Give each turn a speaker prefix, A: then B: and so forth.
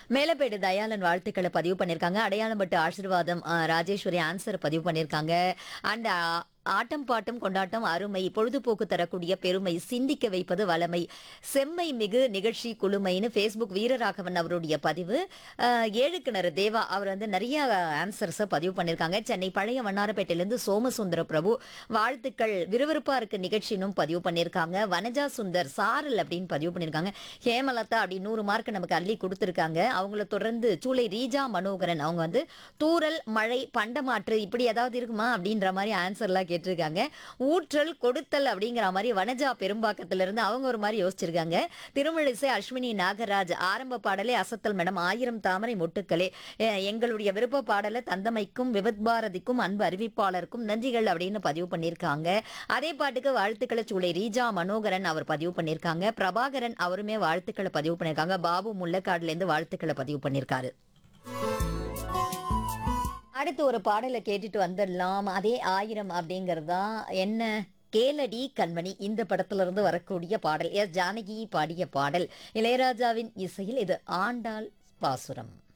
A: மேலப்பேடு தயாளன் வாழ்த்துக்களை பதிவு பண்ணியிருக்காங்க அடையாளம் பட்டு ஆசீர்வாதம் ஆ, ராஜேஸ்வரி ஆன்சர் பதிவு பண்ணியிருக்காங்க அண்ட் ஆட்டம் பாட்டம் கொண்டாட்டம் அருமை பொழுதுபோக்கு தரக்கூடிய பெருமை சிந்திக்க வைப்பது வளமை செம்மை மிகு நிகழ்ச்சி குழுமைன்னு ஃபேஸ்புக் வீரராகவன் அவருடைய பதிவு அஹ், ஏழு கிணறு தேவா அவர் வந்து நிறைய ஆன்சர்ஸை பதிவு பண்ணியிருக்காங்க சென்னை பழைய வண்ணாரப்பேட்டையிலேருந்து சோமசுந்தர பிரபு வாழ்த்துக்கள் விறுவிறுப்பா இருக்கு நிகழ்ச்சினும் பதிவு பண்ணியிருக்காங்க வனஜா சுந்தர் சாரல் அப்படின்னு பதிவு பண்ணியிருக்காங்க ஹேமலதா அப்படி நூறு மார்க் நமக்கு அள்ளி கொடுத்துருக்காங்க அவங்கள தொடர்ந்து சூளை ரீஜா மனோகரன் அவங்க வந்து தூறல் மழை பண்டமாற்று இப்படி ஏதாவது இருக்குமா அப்படின்ற மாதிரி ஆன்சர்லாம் கேட்டிருக்காங்க ஊற்றல் கொடுத்தல் அப்படிங்கிற மாதிரி வனஜா பெரும்பாக்கத்துல இருந்து அவங்க ஒரு மாதிரி யோசிச்சிருக்காங்க திருமழிசை அஸ்வினி நாகராஜ் ஆரம்ப பாடலே அசத்தல் மேடம் ஆயிரம் தாமரை மொட்டுக்களே அஹ் எங்களுடைய விருப்ப பாடலை தந்தமைக்கும் விபத் பாரதிக்கும் அன்பு அறிவிப்பாளருக்கும் நன்றிகள் அப்படின்னு பதிவு பண்ணியிருக்காங்க அதே பாட்டுக்கு வாழ்த்துக்களை சூளை ரீஜா மனோகரன் அவர் பதிவு பண்ணியிருக்காங்க பிரபாகரன் அவருமே வாழ்த்துக்களை பதிவு பண்ணியிருக்காங்க பாபு முள்ளக்காடுல இருந்து வாழ்த்துக்களை பதிவு பண்ணியிருக்காரு அடுத்து ஒரு பாடலை கேட்டுட்டு வந்துடலாம் அதே ஆயிரம் அப்படிங்கிறது தான் என்ன கேளடி கண்மணி இந்த படத்துல இருந்து வரக்கூடிய பாடல் எஸ் ஜானகி பாடிய பாடல் இளையராஜாவின் இசையில் இது ஆண்டாள் பாசுரம்